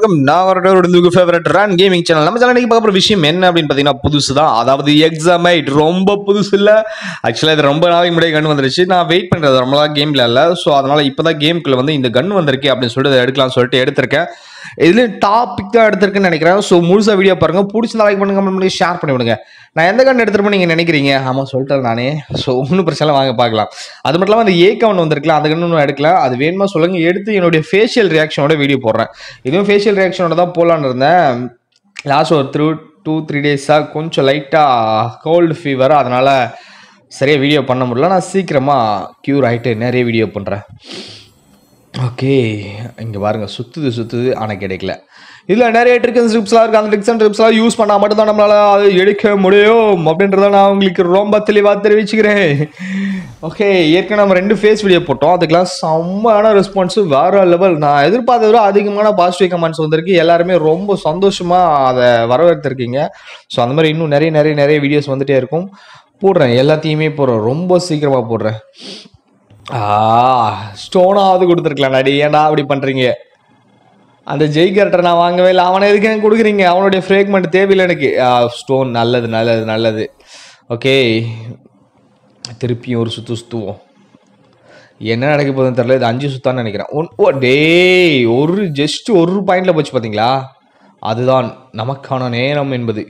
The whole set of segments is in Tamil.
வணக்கம் நான் வரட்டோட ஃபேவரட் ரன் கேமிங் சேனல் நம்ம சேனல் பார்க்க போகிற விஷயம் என்ன அப்படின்னு பார்த்தீங்கன்னா புதுசு தான் அதாவது எக்ஸாமைட் ரொம்ப புதுசு இல்லை ஆக்சுவலாக இது ரொம்ப நாளைக்கு முன்னாடி கன் வந்துருச்சு நான் வெயிட் பண்ணுறது ரொம்ப நாள் கேமில் இல்லை ஸோ அதனால் இப்போ தான் கேமுக்குள்ள வந்து இந்த கன் வந்திருக்கு அப்படின்னு சொல்லிட்டு அதை எடுக்கலாம்னு சொல்லிட்டு எடுத்திருக்கேன் இதுலேயும் டாபிக் தான் எடுத்திருக்குன்னு நினைக்கிறேன் ஸோ முழுசாக வீடியோ பாருங்கள் பிடிச்சிருந்தா லைக் பண்ணுங்க கமெண்ட் பண்ணி ஷேர் பண்ணி விடுங்க நான் எந்த கன் எடுத்துருப்போம் நீங்கள் நினைக்கிறீங்க ஆமாம் சொல்லிட்டேன் நானே ஸோ ஒன்றும் பிரச்சனை இல்லை, வாங்க பார்க்கலாம் அது மட்டும் இல்லாமல் அந்த ஏ கவுண்ட் வந்திருக்கலாம் அந்த கன்று ஒன்றும் எடுக்கலாம் அது வேணுமா சொல்லுங்க எடுத்து என்னுடைய ஃபேஷியல் ரியாக்ஷனோட வீடியோ போடுறேன் இதுவும் ஃபேஷியல் ரியாக்ஷனோட தான் போகலான்னு இருந்தேன் லாஸ்ட் ஒரு த்ரூ டூ த்ரீ டேஸாக கொஞ்சம் லைட்டாக கோல்டு ஃபீவர் அதனால் சரியாக வீடியோ பண்ண முடியல நான் சீக்கிரமாக க்யூர் ஆகிட்டு நிறைய வீடியோ பண்ணுறேன் ஓகே இங்கே பாருங்க சுற்றுது சுற்றுது ஆனால் கிடைக்கல இதில் நிறைய ட்ரிக்ஸ் அண்ட் ட்ரிப்ஸ்லாம் இருக்குது அந்த ட்ரிக்ஸ் அண்ட் ட்ரிப்ஸ்லாம் யூஸ் பண்ணால் மட்டும்தான் நம்மளால் அது எடுக்க முடியும் அப்படின்றத நான் உங்களுக்கு ரொம்ப தெளிவாக தெரிவிச்சுக்கிறேன் ஓகே ஏற்கனவே நம்ம ரெண்டு ஃபேஸ் வீடியோ போட்டோம் அதுக்கெல்லாம் செம்மையான ரெஸ்பான்ஸு வேற லெவல் நான் எதிர்பார்த்தத விட அதிகமான பாசிட்டிவ் கமெண்ட்ஸ் வந்திருக்கு எல்லாருமே ரொம்ப சந்தோஷமாக அதை வரவேற்றிருக்கீங்க ஸோ அந்த மாதிரி இன்னும் நிறைய நிறைய நிறைய வீடியோஸ் வந்துட்டே இருக்கும் போடுறேன் எல்லாத்தையுமே போடுறேன் ரொம்ப சீக்கிரமாக போடுறேன் ஆ ஸ்டோனாவது கொடுத்துருக்கலாம் டாடி ஏன்டா அப்படி பண்ணுறீங்க அந்த ஜெய் கேரக்டர் நான் வாங்கவே இல்லை அவனை எதுக்கு எனக்கு கொடுக்குறீங்க அவனுடைய ஃப்ரேக்மெண்ட் தேவையில்லை எனக்கு ஸ்டோன் நல்லது நல்லது நல்லது ஓகே திருப்பியும் ஒரு சுற்று சுற்றுவோம் என்ன நடக்க போகுதுன்னு தெரியல இது அஞ்சு சுத்தான்னு நினைக்கிறேன் ஒன் ஓ டேய் ஒரு ஜஸ்ட் ஒரு பாயிண்டில் போச்சு பார்த்தீங்களா அதுதான் நமக்கான நேரம் என்பது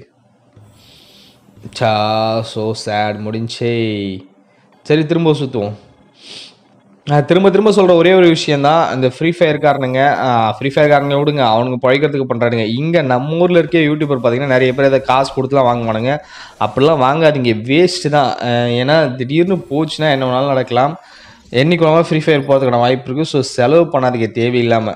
சா ஸோ சேட் முடிஞ்சே சரி திரும்ப சுற்றுவோம் நான் திரும்ப திரும்ப சொல்கிற ஒரே ஒரு விஷயந்தான் இந்த ஃப்ரீ ஃபயர் காரணங்க ஃப்ரீ ஃபயர் காரணங்க விடுங்க அவனுங்க பழைக்கிறதுக்கு பண்ணுறானுங்க இங்கே நம்ம ஊரில் இருக்க யூடியூபர் பார்த்தீங்கன்னா நிறைய பேர் இதை காசு கொடுத்துலாம் வாங்குவானுங்க அப்படிலாம் வாங்காதீங்க வேஸ்ட்டு தான் அஹ் ஏன்னா திடீர்னு போச்சுன்னா என்ன வேணாலும் நடக்கலாம் என்னைக்கு வேணாலும் ஃப்ரீ ஃபயர் போகிறதுக்கான வாய்ப்பு இருக்குது ஸோ செலவு பண்ணாதீங்க தேவையில்லாமல்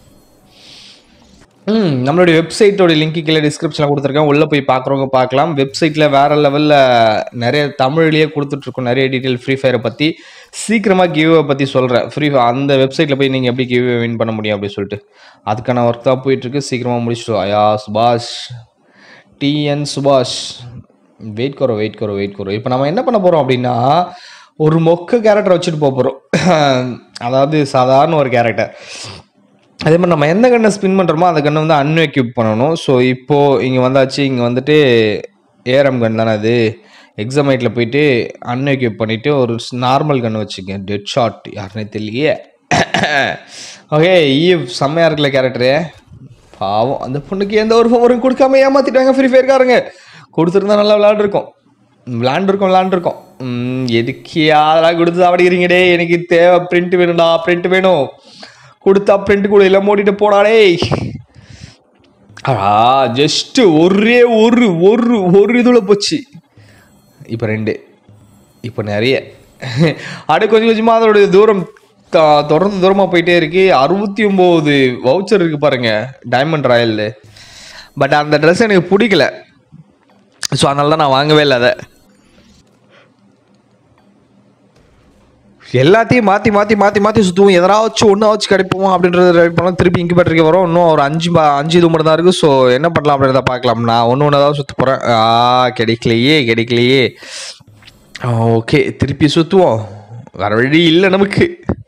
ம் நம்மளுடைய வெப்சைட்டோட லிங்க் கீழே டிஸ்கிரிப்ஷனில் கொடுத்துருக்கேன் உள்ளே போய் பார்க்குறவங்க பார்க்கலாம் வெப்சைட்டில் வேறு லெவலில் நிறைய தமிழ்லேயே கொடுத்துட்ருக்கோம் நிறைய டீட்டெயில் ஃப்ரீ ஃபயரை பற்றி சீக்கிரமாக கிவ்வை பற்றி சொல்கிறேன் ஃப்ரீ அந்த வெப்சைட்டில் போய் நீங்கள் எப்படி கிவ்வே வின் பண்ண முடியும் அப்படின்னு சொல்லிட்டு அதுக்கான ஒர்க் தான் போயிட்டுருக்கு சீக்கிரமாக முடிச்சிட்டு ஐயா சுபாஷ் டிஎன் சுபாஷ் வெயிட் கரோ வெயிட் கரோ வெயிட் கரோ இப்போ நம்ம என்ன பண்ண போகிறோம் அப்படின்னா ஒரு மொக்க கேரக்டர் வச்சுட்டு போக போகிறோம் அதாவது சாதாரண ஒரு கேரக்டர் அதே மாதிரி நம்ம எந்த கண்ணை ஸ்பின் பண்ணுறோமோ அந்த கண்ணை வந்து அன்எக்யூப் பண்ணணும் ஸோ இப்போது இங்கே வந்தாச்சு இங்கே வந்துட்டு ஏரம் கன் தானே அது எக்ஸாமைட்டில் போயிட்டு அன்எக்யூப் பண்ணிவிட்டு ஒரு நார்மல் கன் வச்சுக்கேன் டெட் ஷாட் யாருனே தெரியலையே ஓகே ஈவ் செம்மையாக இருக்குல்ல கேரக்டரு பாவம் அந்த பொண்ணுக்கு எந்த ஒரு ஃபவரும் கொடுக்காம ஏமாத்திட்டாங்க ஃப்ரீ ஃபயர்காரங்க கொடுத்துருந்தா நல்லா விளாண்டுருக்கோம் விளாண்டுருக்கோம் விளாண்டுருக்கோம் ம், எதுக்கு அதெல்லாம் கொடுத்து சாப்பிடுறீங்கடே எனக்கு தேவை பிரிண்ட் வேணும்டா பிரிண்ட் வேணும் கொடுத்தா பிரிண்ட் கூட எல்லாம் மூடிட்டு போடாடே ஆ ஜஸ்ட் ஒரே ஒரு ஒரு ஒரு இதில் போச்சு இப்போ ரெண்டு இப்போ நிறைய அப்படியே கொஞ்சம் கொஞ்சமாக அதோட தூரம் த- தொடர்ந்து தூரமாக போயிட்டே இருக்கு அறுபத்தி ஒம்பது வவுச்சர் இருக்கு பாருங்க டைமண்ட் ராயல் பட் அந்த ட்ரெஸ் எனக்கு பிடிக்கல ஸோ அதனால தான் நான் வாங்கவே இல்லை அதை எல்லாத்தையும் மாற்றி மாற்றி மாற்றி மாற்றி சுற்றுவோம் எதனாச்சும் ஒன்றா வச்சு கிடைப்போம் அப்படின்றத ட்ரை பண்ணலாம் திருப்பி இன்குபேட்டருக்கு வரோம் இன்னும் ஒரு அஞ்சு பா- அஞ்சு இது மட்டும் தான் இருக்குது ஸோ என்ன பண்ணலாம் அப்படின்றத பார்க்கலாம் நான் ஒன்று ஒன்று தான் சுற்ற போகிறேன் ஆ கிடைக்கலையே கிடைக்கலையே ஓகே திருப்பி சுற்றுவோம் வேற வழி இல்லை நமக்கு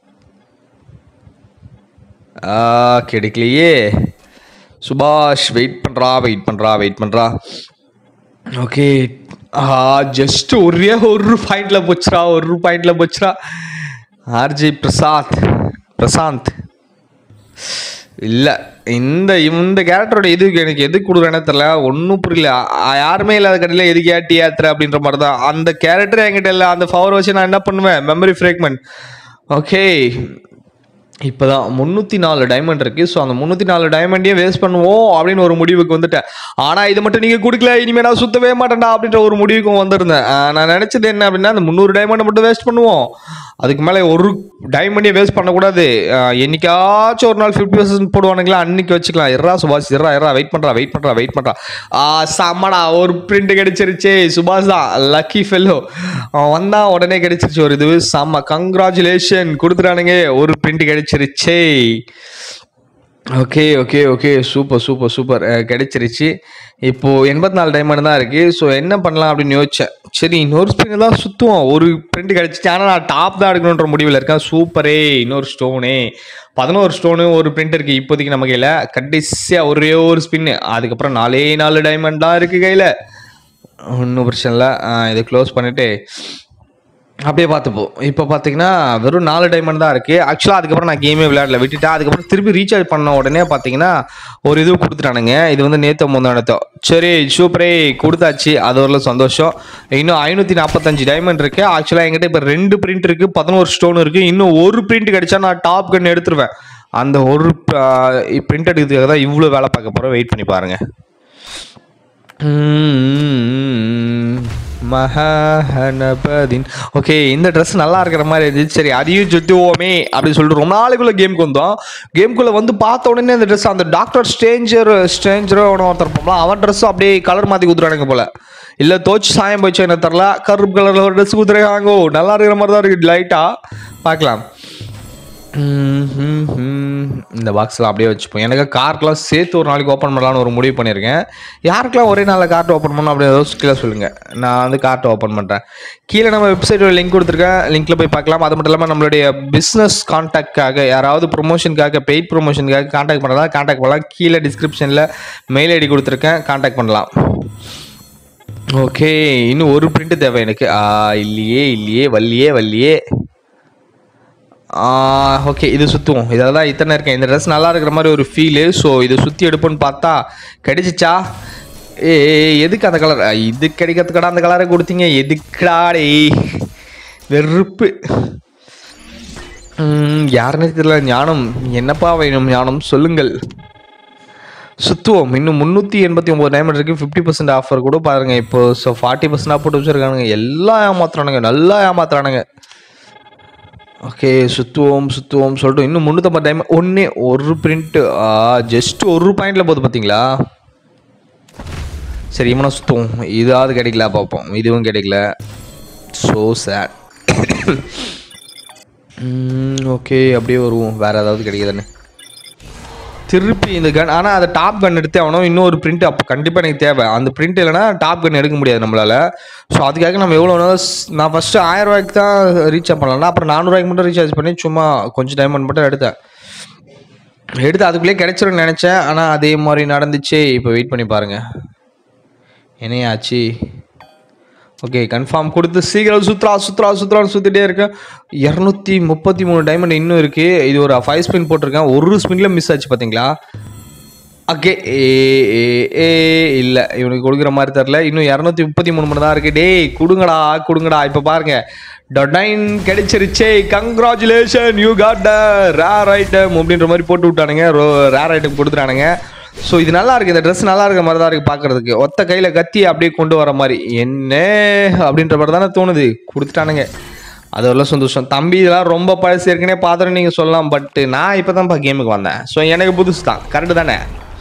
ஆ கிடைக்கலையே சுபாஷ் வெயிட் பண்ணுறா வெயிட் பண்ணுறா வெயிட் பண்ணுறா ஓகே ஆ ஜஸ்ட் ஒரே ஒரு பாயிண்ட்ல போச்சுடா ஒரு பாயிண்ட்ல போச்சுடா ஆர்ஜி பிரசாத் பிரசாந்த் இல்லை இந்த இந்த கேரக்டரோட எதுக்கு எனக்கு எது கொடுக்குறேன்னு தெரில ஒன்றும் புரியல ஆ, யாருமே இல்லாத கடையில் எதுக்கு ஏட்டி ஏத்துற அப்படின்ற மாதிரி தான் அந்த கேரக்டர் என்கிட்ட இல்லை அந்த பவர் வச்சு நான் என்ன பண்ணுவேன் மெமரி ஃப்ரேக்மெண்ட் ஓகே இப்போதான் முந்நூற்றி நாலு டைமண்ட் இருக்கு ஸோ அந்த முந்நூற்றி நாலு டைமண்டையும் வேஸ்ட் பண்ணுவோம் அப்படின்னு ஒரு முடிவுக்கு வந்துட்டேன் ஆனால் இது மட்டும் நீங்கள் கொடுக்கல இனிமேல் நான் சுத்தவே மாட்டேன்டா அப்படின்ற ஒரு முடிவுக்கும் வந்திருந்தேன் ஆஹ் நான் நினச்சது என்ன அப்படின்னா அந்த முந்நூறு டைமண்டை மட்டும் வேஸ்ட் பண்ணுவோம் அதுக்கு மேலே ஒரு டைமண்டையும் வேஸ்ட் பண்ணக்கூடாது ஆஹ் என்னைக்காச்சும் ஒரு நாள் ஃபிஃப்டி பர்சன்ட் போடுவானுங்களா அன்னைக்கு வச்சுக்கலாம் இறா சுபாஷ் இறா இறா வெயிட் பண்ணுறா வெயிட் பண்ணுறா வெயிட் பண்ணுறா ஆ செம்மடா ஒரு பிரிண்ட் கிடைச்சிருச்சு சுபாஷ் தான் லக்கி ஃபெல்லோ அவன் வந்தான் உடனே கிடைச்சிருச்சு ஒரு இது செம்ம கங்க்ராச்சுலேஷன் கொடுத்துட்டானுங்க ஒரு பிரிண்ட் கிடைச்சிருச்சே okay okay okay super super super அஹ், கிடைச்சிருச்சு இப்போ எண்பத்தி நாலு டைமண்ட் தான் இருக்கு ஸோ என்ன பண்ணலாம் அப்படின்னு யோசிச்சேன் சரி இன்னொரு ஸ்பின் தான் சுற்றுவோம் ஒரு பிரிண்ட் கிடைச்சிச்சு ஆனால் நான் டாப் தான் எடுக்கணுன்ற முடிவில் இருக்கேன் சூப்பரே இன்னொரு ஸ்டோனு பதினோரு ஸ்டோனு ஒரு பிரிண்ட் இருக்கு இப்போதைக்கு நம்ம கையில் கடைசியாக ஒரே ஒரு ஸ்பின்னு அதுக்கப்புறம் நாலே நாலு டைமண்ட் தான் இருக்கு கையில் ஒன்றும் பிரச்சனை இல்லை இதை க்ளோஸ் பண்ணிட்டு அப்படியே பார்த்துப்போம் இப்போ பார்த்தீங்கன்னா வெறும் நாலு டைமண்ட் தான் இருக்குது ஆக்சுவலாக அதுக்கப்புறம் நான் கேமே விளையாடல விட்டுட்டேன் அதுக்கப்புறம் திருப்பி ரீசார்ஜ் பண்ண உடனே பார்த்தீங்கன்னா ஒரு இது கொடுத்துட்டானுங்க இது வந்து நேற்று முந்தானத்தோ சரி சூப்பரே கொடுத்தாச்சு அது ஒரு சந்தோஷம் இன்னும் ஐநூற்றி நாற்பத்தஞ்சு டைமண்ட் இருக்குது ஆக்சுவலாக என்கிட்ட இப்போ ரெண்டு பிரிண்ட் இருக்குது பதினோரு ஸ்டோன் இருக்குது இன்னும் ஒரு பிரிண்ட் கிடைச்சா நான் டாப் கன் எடுத்துருவேன் அந்த ஒரு பிரிண்ட் எடுக்கிறதுக்காக தான் இவ்வளோ வேலை பார்க்க போகிறேன் வெயிட் பண்ணி பாருங்கள் மகானபதின் ஓகே இந்த ட்ரெஸ் நல்லா இருக்கிற மாதிரி இருந்துச்சு சரி அதையும் சுத்துவோமே அப்படின்னு சொல்லிட்டு ரொம்ப நாளைக்குள்ள கேமுக்கு வந்தோம் கேமுக்குள்ள வந்து பார்த்த உடனே அந்த ட்ரெஸ் அந்த டாக்டர் ஸ்டேஞ்சர் ஸ்டேஞ்சரோ ஒருத்தர் இருப்பான் அவன் ட்ரெஸ்ஸும் அப்படியே கலர் மாற்றி குத்துறானுங்க போல இல்லை தோச்சு சாயம் போச்சு என்ன தெரில கருப்பு கலரில் ஒரு ட்ரெஸ் குத்துறாங்க நல்லா இருக்கிற மாதிரி தான் இருக்குது லைட்டாக பார்க்கலாம் ம், ம், ம். இந்த பாக்ஸ்லாம் அப்படியே வச்சுப்போம் எனக்கு கார்க்கெலாம் சேர்த்து ஒரு நாளைக்கு ஓப்பன் பண்ணலாம்னு ஒரு முடிவு பண்ணியிருக்கேன் யாருக்கெல்லாம் ஒரே நாளில் கார்ட் ஓப்பன் பண்ணணும் அப்படி ஏதோ கீழே சொல்லுங்கள் நான் வந்து கார்ட்டை ஓப்பன் பண்ணுறேன் கீழே நம்ம வெப்சைட்டோட லிங்க் கொடுத்துருக்கேன் லிங்க்கில் போய் பார்க்கலாம் அது மட்டும் இல்லாமல் நம்மளுடைய பிஸ்னஸ் கான்டாக்ட்காக யாராவது ப்ரொமோஷனுக்காக பெய்ட் ப்ரொமோஷனுக்காக கான்டாக்ட் பண்ணுறதா கான்டாக்ட் பண்ணலாம் கீழே டிஸ்கிரிப்ஷனில் மெயில் ஐடி கொடுத்துருக்கேன் கான்டாக்ட் பண்ணலாம் ஓகே இன்னும் ஒரு பிரிண்ட் தேவை எனக்கு ஆ, இல்லையே இல்லையே வள்ளியே வள்ளியே ஓகே இது சுற்றுவோம் இதில் தான் இத்தனை இருக்கேன் இந்த ட்ரெஸ் நல்லா இருக்கிற மாதிரி ஒரு ஃபீலு ஸோ இதை சுற்றி எடுப்போன்னு பார்த்தா கிடைச்சிச்சா ஏ எதுக்கு அந்த கலர் இது கிடைக்கிறதுக்கடா அந்த கலரை கொடுத்தீங்க எதுக்குடா டேய் வெறுப்பு ம், யாருன்னே தெரியல ஞானம் என்னப்பா வேணும் ஞானம் சொல்லுங்கள் சுத்துவோம் இன்னும் முந்நூற்றி எண்பத்தி ஒம்பது டைமண்ட் இருக்குது ஃபிஃப்டி பர்சன்ட் ஆஃபர் கூட பாருங்க இப்போ ஸோ ஃபார்ட்டி பர்சன்ட் போட்டு வச்சுருக்கானுங்க எல்லாம் ஏமாத்துறானுங்க நல்லா ஏமாத்துறானுங்க ஓகே சுற்றுவோம் சுற்றுவோம் சொல்லிட்டு இன்னும் முந்நூற்றம்பது டைம் ஒன்றே ஒரு பிரிண்ட்டு ஜஸ்ட் ஒரு பாயிண்டில் போகுது பார்த்தீங்களா சரி இவனை சுற்றுவோம் இதாவது கிடைக்கல பார்ப்போம் இதுவும் கிடைக்கல ஸோ சேட் ஓகே அப்படியே வருவோம் வேறு ஏதாவது கிடைக்குதானே திருப்பி இந்த கன் ஆனால் அதை டாப் கன் எடுத்து ஆகணும் இன்னொரு பிரிண்ட் அப்போ கண்டிப்பாக எனக்கு தேவை அந்த பிரிண்ட் இல்லைனா டாப் கன் எடுக்க முடியாது நம்மளால் ஸோ அதுக்காக நம்ம எவ்வளோ வேணாலும் ஸ்- நான் ஃபஸ்ட்டு ஆயிரம் ரூபாய்க்கு தான் ரீசார்ஜ் பண்ணலாம் அப்புறம் நானூறுவாய்க்கு மட்டும் ரீசார்ஜ் பண்ணி சும்மா கொஞ்சம் டைமண்ட் மட்டும் எடுத்தேன் எடுத்து அதுக்குள்ளேயே கிடைச்சிரும்னு நினச்சேன் ஆனால் அதே மாதிரி நடந்துச்சு இப்போ வெயிட் பண்ணி பாருங்கள் என்னையாச்சு ஓகே கன்ஃபார்ம் கொடுத்து சீக்கிரம் சுத்ரா சுத்ரா சுத்ரான்னு சுற்றிட்டே இருக்கேன் இரநூத்தி முப்பத்தி மூணு டைமண்ட் இன்னும் இருக்குது இது ஒரு ஃபைவ் ஸ்பின் போட்டிருக்கேன் ஒரு ஸ்பின்ல மிஸ் ஆச்சு பார்த்தீங்களா ஓகே ஏ ஏ ஏ இல்லை இவனுக்கு கொடுக்குற மாதிரி தெரில இன்னும் இரநூத்தி முப்பத்தி மூணு மணி தான் இருக்குது டேய் கொடுங்கடா கொடுங்கடா இப்போ பாருங்க டொடைன் கிடைச்சிருச்சே congratulation you got the rare item அப்படின்ற மாதிரி போட்டு விட்டானுங்க ரேர் ஐட்டம் கொடுத்துட்டானுங்க ஸோ இது நல்லா இருக்கு இந்த ட்ரெஸ் நல்லா இருக்க மாதிரி தான் இருக்கு பார்க்கறதுக்கு ஒத்த கையில் கத்தி அப்படியே கொண்டு வர மாதிரி என்ன அப்படின்ற மாதிரி தானே தோணுது கொடுத்துட்டானுங்க அது ஒரு சந்தோஷம் தம்பி இதெல்லாம் ரொம்ப பழசு ஏற்கனவே பார்த்துட்டு நீங்கள் சொல்லலாம் பட் நான் இப்போ தான்ப்பா கேமுக்கு வந்தேன் ஸோ எனக்கு புதுசு தான் கரெக்டு தானே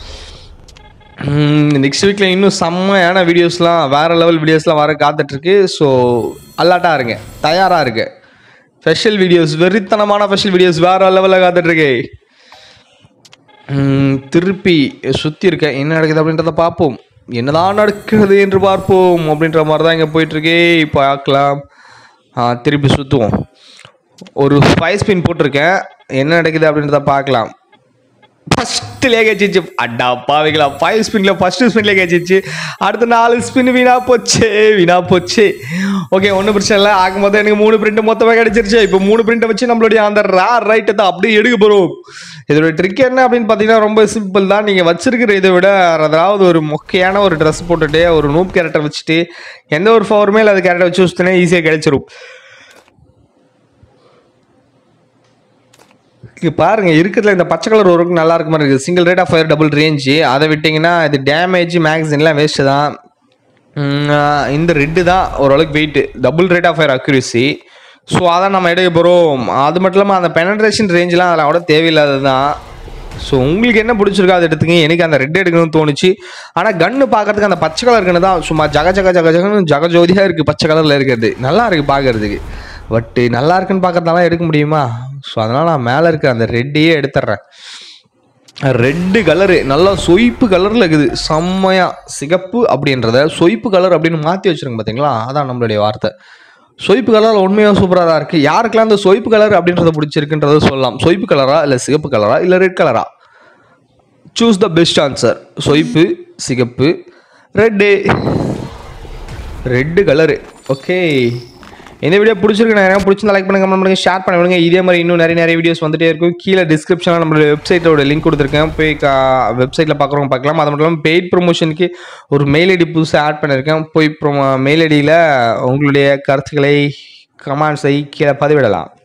நெக்ஸ்ட் வீக்கில் இன்னும் செம்மையான வீடியோஸ்லாம் வேறு லெவல் வீடியோஸ்லாம் வர காத்துட்ருக்கு ஸோ அல்லாட்டா இருங்க தயாராக இருக்கு ஸ்பெஷல் வீடியோஸ் வெறித்தனமான ஸ்பெஷல் வீடியோஸ் வேறு லெவலில் காத்துட்ருக்கு திருப்பி சுற்றி இருக்க என்ன நடக்குது அப்படின்றத பார்ப்போம் என்னதான் நடக்கிறது என்று பார்ப்போம் அப்படின்ற மாதிரி தான் இங்கே போயிட்டுருக்கே பார்க்கலாம் ஆ, திருப்பி சுற்றுவோம் ஒரு ஃபைவ் ஸ்பின் போட்டிருக்கேன் என்ன நடக்குது அப்படின்றத பார்க்கலாம் ஃபஸ்ட்லேயே கேச்சிச்சு அடா பாவிங்களா ஃபைவ் ஸ்பின்ல ஃபர்ஸ்ட் ஸ்பின்லேயே கேச்சிச்சு அடுத்த நாலு ஸ்பின் வீணா போச்சு வீணா போச்சு ஓகே ஒன்றும் பிரச்சனை இல்லை ஆகும் போது எனக்கு மூணு பிரிண்ட் மொத்தமாக கிடைச்சிருச்சு இப்போ மூணு பிரிண்ட்டை வச்சு நம்மளுடைய அந்த ரேர் ரைட்டை தான் அப்படியே எடுக்க போகிறோம் இதோட ட்ரிக் என்ன அப்படின்னு பார்த்தீங்கன்னா ரொம்ப சிம்பிள் தான் நீங்கள் வச்சிருக்கிற இதை விட அதாவது ஒரு மொக்கையான ஒரு ட்ரெஸ் போட்டுட்டு ஒரு நூப் கேரக்டர் வச்சுட்டு எந்த ஒரு ஃபவருமே இல்லை அது கேரக்டர் வச்சு வச்சுட்டேன்னா ஈஸியாக கிடைச்சிரும் இங்க பாருங்க இருக்கிறதுல இந்த பச்சை கலர் ஒரு நல்லா இருக்க மாதிரி இருக்குது single rate of fire double range அதை விட்டிங்கன்னா இது டேமேஜ் மேக்ஸின்லாம் வேஸ்ட்டு தான் உம், ஆஹ் இந்த ரெட்டு தான் ஓரளவுக்கு weight double rate of fire accuracy so அதான் நம்ம எடுக்க போகிறோம் அது மட்டும் இல்லாமல் அந்த பெனட்ரேஷன் ரேஞ்செலாம் அதெல்லாம் கூட தேவையில்லாதது தான் ஸோ உங்களுக்கு என்ன பிடிச்சிருக்கோ அதை எடுத்துங்க எனக்கு அந்த ரெட் எடுக்கணும்னு தோணுச்சு ஆனால் கன்று பார்க்கறதுக்கு அந்த பச்சை கலர் கன்று தான் சும்மா ஜக ஜக ஜக ஜகன்னு ஜகஜோதியாக இருக்குது பச்சை கலரில் இருக்கிறது நல்லா இருக்குது பார்க்கறதுக்கு பட்டு நல்லா இருக்குன்னு பார்க்கறதால எடுக்க முடியுமா ஸோ அதனால் நான் மேலே இருக்க அந்த ரெட்டையே எடுத்துட்றேன் ரெட்டு கலரு நல்லா சொய்ப்பு கலரில் இருக்குது செம்மையா சிகப்பு அப்படின்றத சொய்ப்பு கலர் அப்படின்னு மாற்றி வச்சிருங்க பார்த்தீங்களா அதான் நம்மளுடைய வார்த்தை சொய்ப்பு கலர் உண்மையாக சூப்பராக தான் இருக்குது யாருக்கெல்லாம் அந்த சொய்ப்பு கலர் அப்படின்றத பிடிச்சிருக்குன்றத சொல்லலாம் சொய்ப்பு கலரா இல்லை சிகப்பு கலரா இல்லை ரெட் கலரா சூஸ் த பெஸ்ட் ஆன்சர் சொய்ப்பு சிகப்பு ரெட்டு ரெட்டு கலரு ஓகே இந்த வீடியோ பிடிச்சிருக்கு நிறையா பிடிச்சிருந்தா லைக் பண்ணுங்க கமெண்ட் பண்ணுங்க ஷேர் பண்ணி விடுங்க இதே மாதிரி இன்னும் நிறைய நிறைய வீடியோஸ் வந்துட்டே இருக்கும் கீழே டிஸ்கிரிப்ஷனில் நம்மளோட வெப்சைட்டோட லிங்க் கொடுத்துருக்கேன் போய் வெப்சைட்டில் பார்க்குறவங்க பார்க்கலாம் அது மட்டும் இல்லாமல் பெய்ட் ப்ரொமோஷனுக்கு ஒரு மெயில் ஐடி புதுசாக ஆட் பண்ணியிருக்கேன் போய் ப்ரொமோ மெயில் ஐடியில் உங்களுடைய கருத்துக்களை கமெண்ட்ஸை கீழே பதிவிடலாம்